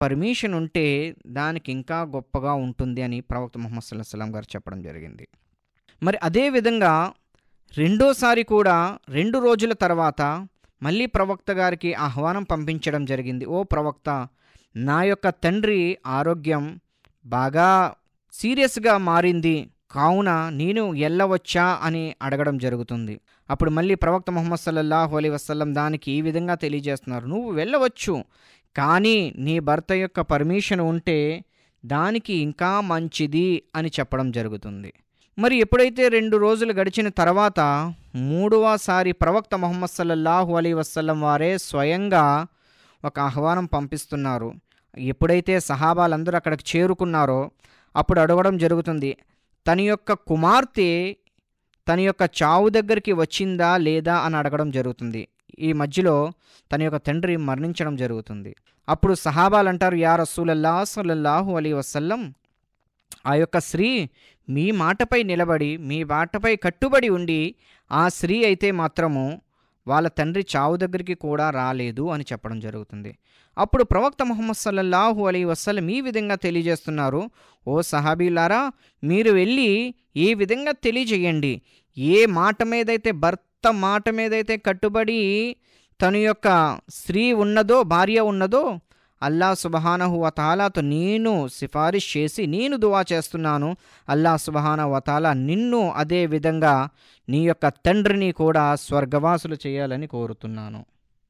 permission ఉంటే దానికి ఇంకా గొప్పగా ఉంటుంది అని ప్రవక్త ముహమ్మద్ సల్లాహ్ సల్లాం గారు చెప్పడం జరిగింది మరి అదే విధంగా రెండోసారి కూడా రెండు రోజుల తర్వాత మళ్ళీ ప్రవక్త గారికి ఆహ్వానం పంపించడం జరిగింది ఓ ప్రవక్త నా యొక్క తండ్రి ఆరోగ్యం బాగా సీరియస్గా మారింది కావున నేను ఎల్లవచ్చా అని అడగడం జరుగుతుంది అప్పుడు మళ్ళీ ప్రవక్త ముహమ్మద్ సల్లల్లాహు అలీ వసల్లం దానికి ఈ విధంగా తెలియజేస్తున్నారు నువ్వు వెళ్ళవచ్చు కానీ నీ భర్త యొక్క పర్మిషన్ ఉంటే దానికి ఇంకా మంచిది అని చెప్పడం జరుగుతుంది మరి ఎప్పుడైతే రెండు రోజులు గడిచిన తర్వాత మూడవసారి ప్రవక్త ముహమ్మద్ సల్లల్లాహు అలీ వసల్లం వారే స్వయంగా ఒక ఆహ్వానం పంపిస్తున్నారు ఎప్పుడైతే సహాబాలందరూ అక్కడికి చేరుకున్నారో అప్పుడు అడగడం జరుగుతుంది తన యొక్క కుమార్తె తన యొక్క చావు దగ్గరికి వచ్చిందా లేదా అని అడగడం జరుగుతుంది ఈ మధ్యలో తన యొక్క తండ్రి మరణించడం జరుగుతుంది అప్పుడు సహాబాలు అంటారు యా రసూలల్లా సల్లల్లాహు అలీ వసల్లం ఆ యొక్క స్త్రీ మీ మాటపై నిలబడి మీ మాటపై కట్టుబడి ఉండి ఆ స్త్రీ అయితే మాత్రము వాళ్ళ తండ్రి చావు దగ్గరికి కూడా రాలేదు అని చెప్పడం జరుగుతుంది అప్పుడు ప్రవక్త ముహమ్మద్ సల్లల్లాహు అలీ వసల్లం ఈ విధంగా తెలియజేస్తున్నారు ఓ సహాబీలారా మీరు వెళ్ళి ఈ విధంగా తెలియజేయండి ఏ మాట మీదైతే భర్త మాట మీదైతే కట్టుబడి తన యొక్క స్త్రీ ఉన్నదో భార్య ఉన్నదో అల్లా సుబహానహు వతాలాతో నేను సిఫారిష్ చేసి నేను దువా చేస్తున్నాను అల్లా సుబహాన వతాల నిన్ను అదే విధంగా నీ యొక్క తండ్రిని కూడా స్వర్గవాసులు చేయాలని కోరుతున్నాను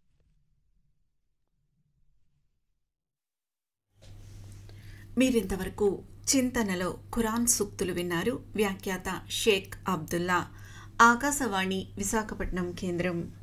మీరింతవరకు చింతనలో ఖురాన్ సూక్తులు విన్నారు వ్యాఖ్యాత షేక్ అబ్దుల్లా ఆకాశవాణి విశాఖపట్నం కేంద్రం